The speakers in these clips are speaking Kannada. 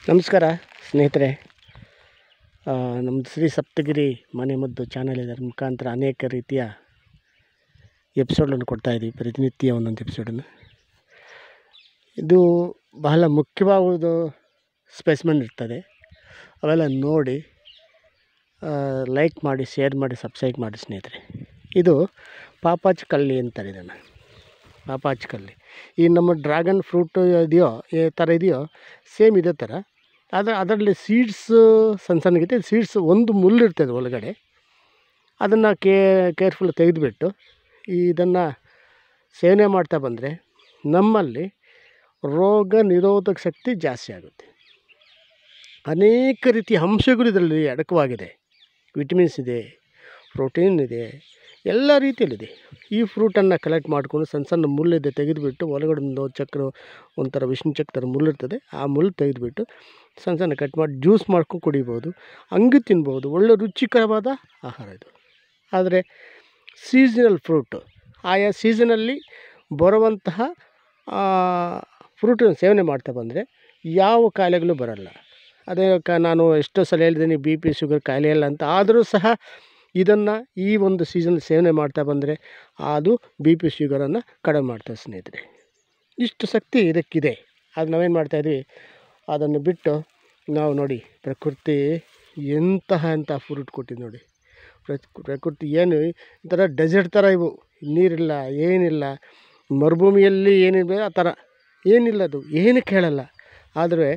ನಮಸ್ಕಾರ ಸ್ನೇಹಿತರೆ ಆ, ನಮ್ಮದು ಶ್ರೀ ಸಪ್ತಗಿರಿ ಮನೆ ಮದ್ದು ಚಾನಲ್ ಇದರ ಮುಖಾಂತರ ಅನೇಕ ರೀತಿಯ ಎಪಿಸೋಡನ್ನು ಕೊಡ್ತಾಯಿದ್ದೀವಿ ಪ್ರತಿನಿತ್ಯ ಒಂದೊಂದು ಎಪಿಸೋಡನ್ನು ಇದು ಬಹಳ ಮುಖ್ಯವಾಗುವುದು ಸ್ಪೆಸಿಮೆನ್ ಇರ್ತದೆ ಅವೆಲ್ಲ ನೋಡಿ ಲೈಕ್ ಮಾಡಿ ಶೇರ್ ಮಾಡಿ ಸಬ್ಸ್ಕ್ರೈಬ್ ಮಾಡಿ ಸ್ನೇಹಿತರೆ ಇದು ಪಾಪಾಚ್ ಕಳ್ಳಿ ಅಂತಾರೆ ಇದನ್ನು ಪಾಪಾಚ್ ಕಳ್ಳಿ ಈ ನಮ್ಮ ಡ್ರ್ಯಾಗನ್ ಫ್ರೂಟ್ ಇದೆಯೋ ಈ ಥರ ಇದೆಯೋ ಸೇಮ್ ಇದೇ ಥರ ಆದರೆ ಅದರಲ್ಲಿ ಸೀಡ್ಸ್ ಸಣ್ಣ ಸಣ್ಣಗಿದೆ ಸೀಡ್ಸ್ ಒಂದು ಮುಳ್ಳು ಇರ್ತದೆ ಒಳಗಡೆ ಅದನ್ನು ಕೇರ್ಫುಲ್ ತೆಗೆದುಬಿಟ್ಟು ಇದನ್ನು ಸೇವನೆ ಮಾಡ್ತಾ ಬಂದರೆ ನಮ್ಮಲ್ಲಿ ರೋಗ ನಿರೋಧಕ ಶಕ್ತಿ ಜಾಸ್ತಿ ಆಗುತ್ತೆ ಅನೇಕ ರೀತಿಯ ಅಂಶಗಳು ಇದರಲ್ಲಿ ಅಡಕವಾಗಿದೆ ವಿಟಮಿನ್ಸ್ ಇದೆ ಪ್ರೋಟೀನ್ ಇದೆ ಎಲ್ಲ ರೀತಿಯಲ್ಲಿದೆ ಈ ಫ್ರೂಟನ್ನು ಕಲೆಕ್ಟ್ ಮಾಡಿಕೊಂಡು ಸಣ್ಣ ಸಣ್ಣ ಮುಳ್ಳಿದೆ ತೆಗೆದುಬಿಟ್ಟು ಒಳಗಡೆ ಒಂದು ಚಕ್ರ ಒಂಥರ ವಿಷ್ಣು ಚಕ್ರ ಥರ ಮುಳ್ಳಿರ್ತದೆ ಆ ಮುಳ್ಳು ತೆಗೆದುಬಿಟ್ಟು ಸಣ್ಣ ಸಣ್ಣ ಕಟ್ ಮಾಡಿ ಜ್ಯೂಸ್ ಮಾಡ್ಕೊಂಡು ಕುಡಿಬೋದು ಹಂಗೆ ತಿನ್ಬೋದು ಒಳ್ಳೆ ರುಚಿಕರವಾದ ಆಹಾರ ಇದು ಆದರೆ ಸೀಸನಲ್ ಫ್ರೂಟು ಆಯಾ ಸೀಸನಲ್ಲಿ ಬರುವಂತಹ ಫ್ರೂಟನ್ನು ಸೇವನೆ ಮಾಡ್ತಾ ಬಂದರೆ ಯಾವ ಕಾಯಿಲೆಗಳು ಬರಲ್ಲ ಅದೇ ಕ ನಾನು ಎಷ್ಟೋ ಸಲ ಹೇಳಿದ್ದೀನಿ ಬಿ ಪಿ ಶುಗರ್ ಕಾಯಿಲೆ ಇಲ್ಲ ಅಂತ ಆದರೂ ಸಹ ಇದನ್ನು ಈ ಒಂದು ಸೀಸನ್ ಸೇವನೆ ಮಾಡ್ತಾ ಬಂದರೆ ಅದು ಬಿ ಪಿ ಶುಗರನ್ನು ಕಡಿಮೆ ಮಾಡ್ತದೆ ಸ್ನೇಹಿತರೆ ಇಷ್ಟು ಶಕ್ತಿ ಇದಕ್ಕಿದೆ ಅದು ನಾವೇನು ಮಾಡ್ತಾಯಿದ್ವಿ ಅದನ್ನು ಬಿಟ್ಟು ನಾವು ನೋಡಿ ಪ್ರಕೃತಿ ಎಂತಹ ಎಂಥ ಫ್ರೂಟ್ ಕೊಟ್ಟಿದ್ದು ನೋಡಿ ಪ್ರಕ್- ಪ್ರಕೃತಿ ಏನು ಈ ಥರ ಡೆಸರ್ಟ್ ಥರ ಇವು ನೀರಿಲ್ಲ ಏನಿಲ್ಲ ಮರುಭೂಮಿಯಲ್ಲಿ ಏನಿದೆ ಆ ಥರ ಏನಿಲ್ಲ ಅದು ಏನು ಕೇಳಲ್ಲ ಆದರೆ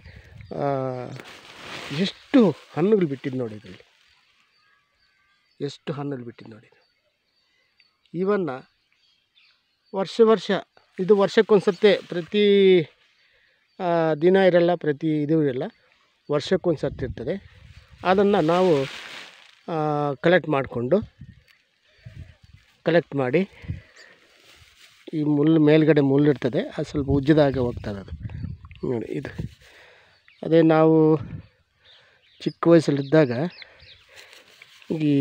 ಎಷ್ಟು ಹಣ್ಣುಗಳು ಬಿಟ್ಟಿದ್ದು ನೋಡಿ ಇದರಲ್ಲಿ ಎಷ್ಟು ಹಣ್ಣುಗಳು ಬಿಟ್ಟಿದ್ದು ನೋಡಿ ಇವನ್ನು ವರ್ಷ ವರ್ಷ ಇದು ವರ್ಷಕ್ಕೊಂದ್ಸತ್ತೆ ಪ್ರತಿ ಆ, ದಿನ ಇರಲ್ಲ ಪ್ರತಿ ಇದು ಇರಲ್ಲ ವರ್ಷಕ್ಕೊಂದು ಸರ್ತಿ ಇರ್ತದೆ ಅದನ್ನು ನಾವು ಕಲೆಕ್ಟ್ ಮಾಡಿಕೊಂಡು ಕಲೆಕ್ಟ್ ಮಾಡಿ ಈ ಮುಳ್ಳು ಮೇಲ್ಗಡೆ ಮುಳ್ಳು ಇರ್ತದೆ ಅದು ಸ್ವಲ್ಪ ಉಜ್ಜಿದಾಗ ಹೋಗ್ತದೆ ಅದು ನೋಡಿ ಇದು ಅದೇ ನಾವು ಚಿಕ್ಕ ವಯಸ್ಸಲ್ಲಿದ್ದಾಗ ಈ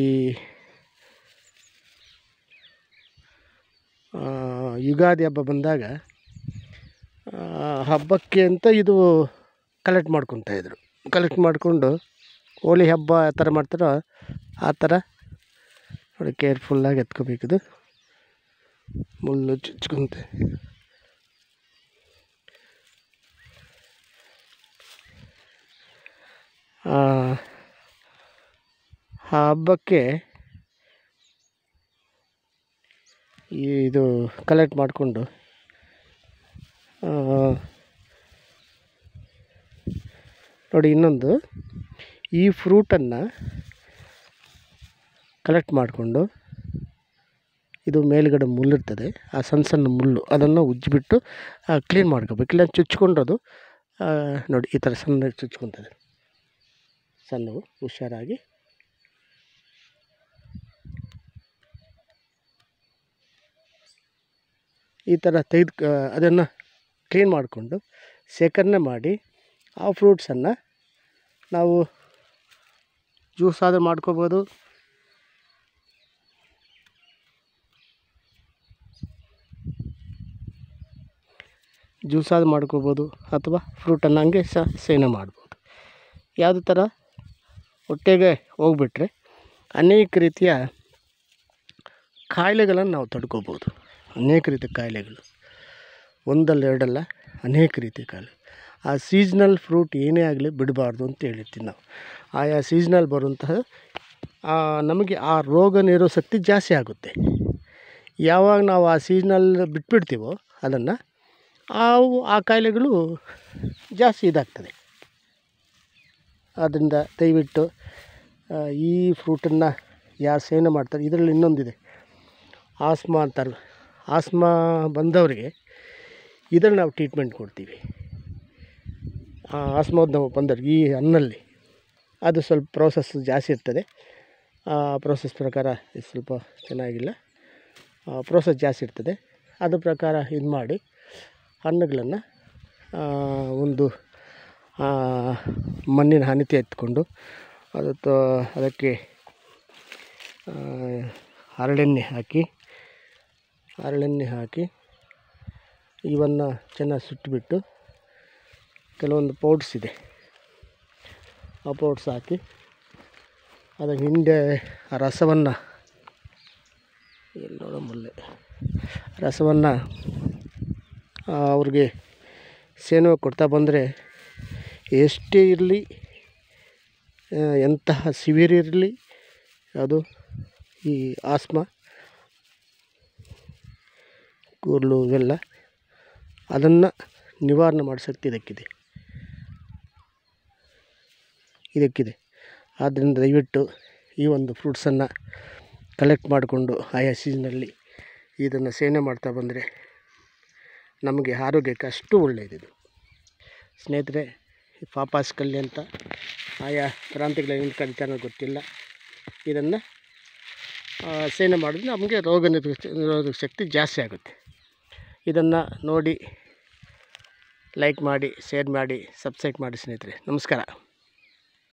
ಆ, ಯುಗಾದಿ ಹಬ್ಬ ಬಂದಾಗ ಆ, ಹಬ್ಬಕ್ಕೆ ಅಂತ ಇದು ಕಲೆಕ್ಟ್ ಮಾಡ್ಕೊತಾಯಿದ್ರು ಕಲೆಕ್ಟ್ ಮಾಡಿಕೊಂಡು ಹೋಳಿ ಹಬ್ಬ ಆ ಥರ ಮಾಡ್ತಾರೋ ಆ ಥರ ನೋಡಿ ಕೇರ್ಫುಲ್ಲಾಗಿ ಎತ್ಕೋಬೇಕಿದು ಮುಳ್ಳು ಚುಚ್ಕೊಂತೆ ಆ ಆ ಹಬ್ಬಕ್ಕೆ ಈ ಇದು ಕಲೆಕ್ಟ್ ಮಾಡಿಕೊಂಡು ನೋಡಿ ಇನ್ನೊಂದು ಈ ಫ್ರೂಟನ್ನು ಕಲೆಕ್ಟ್ ಮಾಡಿಕೊಂಡು ಇದು ಮೇಲ್ಗಡೆ ಮುಳ್ಳಿರ್ತದೆ ಆ ಸಣ್ಣ ಸಣ್ಣ ಮುಳ್ಳು ಅದನ್ನು ಉಜ್ಜಿಬಿಟ್ಟು ಕ್ಲೀನ್ ಮಾಡ್ಕೋಬೇಕು ಇಲ್ಲ ಚುಚ್ಕೊಂಡದು ಆ, ನೋಡಿ ಈ ಥರ ಸಣ್ಣ ಚುಚ್ಕೊತದೆ ಸಣ್ಣವು ಹುಷಾರಾಗಿ ಈ ಥರ ತೆಗೆದು ಅದನ್ನು ಕ್ಲೀನ್ ಮಾಡಿಕೊಂಡು ಶೇಖರಣೆ ಮಾಡಿ ಆ ಫ್ರೂಟ್ಸನ್ನು ನಾವು ಜ್ಯೂಸ್ ಆದರೂ ಮಾಡ್ಕೋಬೋದು ಜ್ಯೂಸ್ ಆದರೂ ಮಾಡ್ಕೋಬೋದು ಅಥವಾ ಫ್ರೂಟನ್ನು ಹಂಗೆ ಸಹ ಸೇವನೆ ಮಾಡ್ಬೋದು ಯಾವುದೇ ಥರ ಹೊಟ್ಟೆಗೆ ಹೋಗ್ಬಿಟ್ರೆ ಅನೇಕ ರೀತಿಯ ಕಾಯಿಲೆಗಳನ್ನು ನಾವು ತಡ್ಕೋಬೋದು ಅನೇಕ ರೀತಿಯ ಕಾಯಿಲೆಗಳು ಒಂದಲ್ಲ ಎರಡಲ್ಲ ಅನೇಕ ರೀತಿಯ ಕಾಯಿಲೆ ಆ ಸೀಸ್ನಲ್ ಫ್ರೂಟ್ ಏನೇ ಆಗಲಿ ಬಿಡಬಾರ್ದು ಅಂತ ಹೇಳಿರ್ತೀವಿ ನಾವು ಆಯಾ ಸೀಸ್ನಲ್ಲಿ ಬರುವಂತಹ ಆ, ನಮಗೆ ಆ ರೋಗ ನಿರೋಧಕ ಶಕ್ತಿ ಜಾಸ್ತಿ ಆಗುತ್ತೆ ಯಾವಾಗ ನಾವು ಆ ಸೀಸ್ನಲ್ ಬಿಟ್ಬಿಡ್ತೀವೋ ಅದನ್ನು ಅವು ಆ ಕಾಯಿಲೆಗಳು ಜಾಸ್ತಿ ಇದಾಗ್ತದೆ ಆದ್ದರಿಂದ ದಯವಿಟ್ಟು ಆ, ಈ ಫ್ರೂಟನ್ನು ಯಾರು ಸೇವನೆ ಮಾಡ್ತಾರೆ ಇದರಲ್ಲಿ ಇನ್ನೊಂದಿದೆ ಆಸ್ಮಾ ಅಂತಾರೆ ಆಸ್ಮಾ ಬಂದವರಿಗೆ ಇದನ್ನು ನಾವು ಟ್ರೀಟ್ಮೆಂಟ್ ಕೊಡ್ತೀವಿ ಆ ಆಸ್ಮಾದ ನಾವು ಬಂದವ್ರಿಗೆ ಈ ಹಣ್ಣಲ್ಲಿ ಅದು ಸ್ವಲ್ಪ ಪ್ರೋಸೆಸ್ ಜಾಸ್ತಿ ಇರ್ತದೆ ಆ ಪ್ರೋಸೆಸ್ ಪ್ರಕಾರ ಇದು ಸ್ವಲ್ಪ ಚೆನ್ನಾಗಿಲ್ಲ ಪ್ರೋಸೆಸ್ ಜಾಸ್ತಿ ಇರ್ತದೆ ಅದ್ರ ಪ್ರಕಾರ ಇದು ಮಾಡಿ ಹಣ್ಣುಗಳನ್ನು ಒಂದು ಆ, ಮಣ್ಣಿನ ಹನಿತೆ ಎತ್ಕೊಂಡು ಅದು ತ- ಅದಕ್ಕೆ ಆ, ಹರಳೆಣ್ಣೆ ಹಾಕಿ ಹರಳೆಣ್ಣೆ ಹಾಕಿ ಇವನ್ನು ಚೆನ್ನಾಗಿ ಸುಟ್ಟುಬಿಟ್ಟು ಕೆಲವೊಂದು ಪೌಡ್ರ್ಸ್ ಇದೆ ಅಪೋಟ್ಸ್ ಹಾಕಿ ಅದರ ಹಿಂದೆ ಆ ರಸವನ್ನು ಎಲ್ಲಿ ನೋಡಮಲ್ಲೆ ರಸವನ್ನು ಅವ್ರಿಗೆ ಸೇನೆ ಕೊಡ್ತಾ ಬಂದರೆ ಎಷ್ಟೇ ಇರಲಿ ಎಂತಹ ಸಿವಿಯರ್ ಇರಲಿ ಅದು ಈ ಆಸ್ಮಾ ಕೂದಲು ಇವೆಲ್ಲ ಅದನ್ನು ನಿವಾರಣೆ ಮಾಡೋ ಶಕ್ತಿ ಇದಕ್ಕಿದೆ ಇದಕ್ಕಿದೆ ಆದ್ದರಿಂದ ದಯವಿಟ್ಟು ಈ ಒಂದು ಫ್ರೂಟ್ಸನ್ನು ಕಲೆಕ್ಟ್ ಮಾಡಿಕೊಂಡು ಆಯಾ ಸೀಸನಲ್ಲಿ ಇದನ್ನು ಸೇವನೆ ಮಾಡ್ತಾ ಬಂದರೆ ನಮಗೆ ಆರೋಗ್ಯಕ್ಕೆ ಅಷ್ಟು ಒಳ್ಳೆಯದಿದು ಸ್ನೇಹಿತರೆ ಈ ಪಾಪಾಸ್ ಕಲ್ಲಿ ಅಂತ ಆಯಾ ಪ್ರಾಂತ್ಯಗಳ ಏನು ಕರಿತಾರೋ ಗೊತ್ತಿಲ್ಲ ಇದನ್ನು ಸೇವನೆ ಮಾಡಿದ್ರೆ ನಮಗೆ ರೋಗ ನಿರೋಧಕ ನಿರೋಧಕ ಶಕ್ತಿ ಜಾಸ್ತಿ ಆಗುತ್ತೆ ಇದನ್ನು ನೋಡಿ ಲೈಕ್ ಮಾಡಿ ಶೇರ್ ಮಾಡಿ ಸಬ್ಸ್ಕ್ರೈಬ್ ಮಾಡಿ ಸ್ನೇಹಿತರೆ ನಮಸ್ಕಾರ